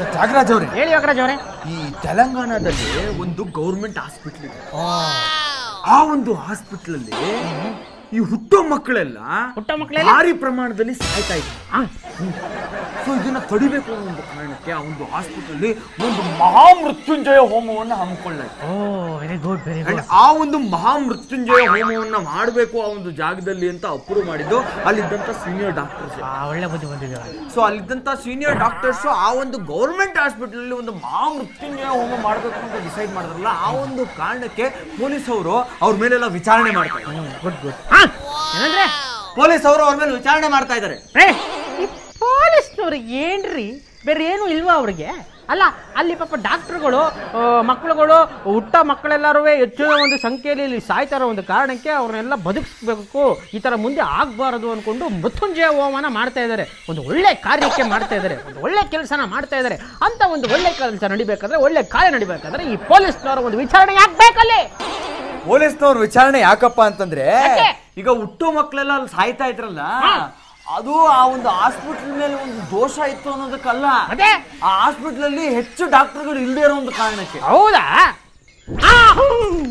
ತ್ಯಾಗರಾಜ್ ಅವರೇ ಹೇಳಿ ಯೋಗರಾಜ್ ಅವರೇ ಈ ತೆಲಂಗಾಣದಲ್ಲಿ ಒಂದು ಗೌರ್ಮೆಂಟ್ ಹಾಸ್ಪಿಟ್ಲ್ ಇದೆ ಆ ಒಂದು ಹಾಸ್ಪಿಟ್ಲ್ ಅಲ್ಲಿ ಈ ಹುಟ್ಟೋ ಮಕ್ಕಳೆಲ್ಲ ಹುಟ್ಟೋ ಮಕ್ಕಳೆಲ್ಲ? ಭಾರಿ ಪ್ರಮಾಣದಲ್ಲಿ ಸಾಯ್ತಾ ಇದ್ದಾರೆ ಸೊ ಇದನ್ನ ತಡಿಬೇಕು ಅನ್ನೋ ಒಂದು ಕಾರಣಕ್ಕೆ ಆ ಒಂದು ಹಾಸ್ಪಿಟಲ್ ಅಲ್ಲಿ ಒಂದು ಮಹಾಮೃತ್ಯುಂಜಯ ಹೋಮವನ್ನ ಹಮ್ಮಿಕೊಳ್ಳಾಯ್ತು oh very good very and ಆ ಒಂದು ಮಹಾಮೃತ್ಯುಂಜಯ ಹೋಮವನ್ನ ಮಾಡಬೇಕು ಆ ಒಂದು ಜಾಗದಲ್ಲಿ ಅಂತ ಅಪ್ರೂವ್ ಮಾಡಿದ್ದು ಅಲ್ಲಿದ್ದಂತ ಸೀನಿಯರ್ ಡಾಕ್ಟರ್ಸ್ ಒಳ್ಳೆ ಬುದ್ಧಿ ಬಂದಿದೆ ಸೊ ಅಲ್ಲಿದ್ದಂತ ಸೀನಿಯರ್ ಡಾಕ್ಟರ್ಸ್ ಆ ಒಂದು ಗೌರ್ಮೆಂಟ್ ಹಾಸ್ಪಿಟಲ್ ಅಲ್ಲಿ ಒಂದು ಮಹಾಮೃತ್ಯುಂಜಯ ಹೋಮ ಮಾಡಬೇಕು ಅಂತ ಡಿಸೈಡ್ ಮಾಡಿದ್ರಲ್ಲ ಆ ಒಂದು ಕಾರಣಕ್ಕೆ ಪೊಲೀಸ್ ಅವರು ಅವ್ರ ಮೇಲೆಲ್ಲ ವಿಚಾರಣೆ ಮಾಡ್ತಾ ಇದ್ದಾರೆ ಗುಡ್ ಗುಡ್ ಹಾ ಏನಂದ್ರೆ ಪೊಲೀಸ್ ಅವರು ಅವ್ರ ಮೇಲೆ ವಿಚಾರಣೆ ಮಾಡ್ತಾ ಇದ್ದಾರೆ ಏ, ಈ ಪೊಲೀಸ್ನವ್ರಿಗೆ ಏನ್ರಿ ಬೇರೆ ಏನು ಇಲ್ವಾ ಅವ್ರಿಗೆ ಅಲ್ಲ ಅಲ್ಲಿ ಪಾಪ ಡಾಕ್ಟರ್ಗಳು ಮಕ್ಕಳುಗಳು ಹುಟ್ಟ ಮಕ್ಕಳೆಲ್ಲರೂ ಹೆಚ್ಚಿನ ಒಂದು ಸಂಖ್ಯೆಯಲ್ಲಿ ಇಲ್ಲಿ ಸಾಯ್ತಾರೋ ಒಂದು ಕಾರಣಕ್ಕೆ ಅವ್ರನ್ನೆಲ್ಲ ಬದುಕಿಸ್ಬೇಕು ಈ ಥರ ಮುಂದೆ ಆಗಬಾರದು ಅಂದ್ಕೊಂಡು ಮೃತ್ಯುಂಜಯ ಹೋಮನ ಮಾಡ್ತಾ ಇದ್ದಾರೆ ಒಂದು ಒಳ್ಳೆ ಕಾರ್ಯಕ್ಕೆ ಮಾಡ್ತಾ ಇದ್ದಾರೆ ಒಂದು ಒಳ್ಳೆ ಕೆಲಸನ ಮಾಡ್ತಾ ಇದ್ದಾರೆ ಅಂತ ಒಂದು ಒಳ್ಳೆ ಕೆಲಸ ನಡಿಬೇಕಾದ್ರೆ ಒಳ್ಳೆ ಕಾರ್ಯ ನಡಿಬೇಕಾದ್ರೆ ಈ ಪೊಲೀಸ್ನವರ ಒಂದು ವಿಚಾರಣೆ ಯಾಕೆ ಬೇಕಲ್ಲಿ ಪೊಲೀಸ್ನವ್ರ ವಿಚಾರಣೆ ಯಾಕಪ್ಪ ಅಂತಂದ್ರೆ ಯಾಕೆ? ಈಗ ಹುಟ್ಟೋ ಮಕ್ಕಳೆಲ್ಲ ಅಲ್ಲಿ ಸಾಯ್ತಾ ಇದ್ರಲ್ಲ ಹಾ. ಅದು ಆ ಒಂದು ಹಾಸ್ಪಿಟಲ್ ಮೇಲೆ ಒಂದು ದೋಷ ಇತ್ತು ಅನ್ನೋದಕ್ಕಲ್ಲ ಅದೇ ಆ ಹಾಸ್ಪಿಟಲ್ ಅಲ್ಲಿ ಹೆಚ್ಚು ಡಾಕ್ಟರ್ಗಳು ಇಲ್ಲದೆ ಇರೋ ಒಂದು ಕಾರಣಕ್ಕೆ ಹೌದಾ ಆ, ಹ್ಮ್.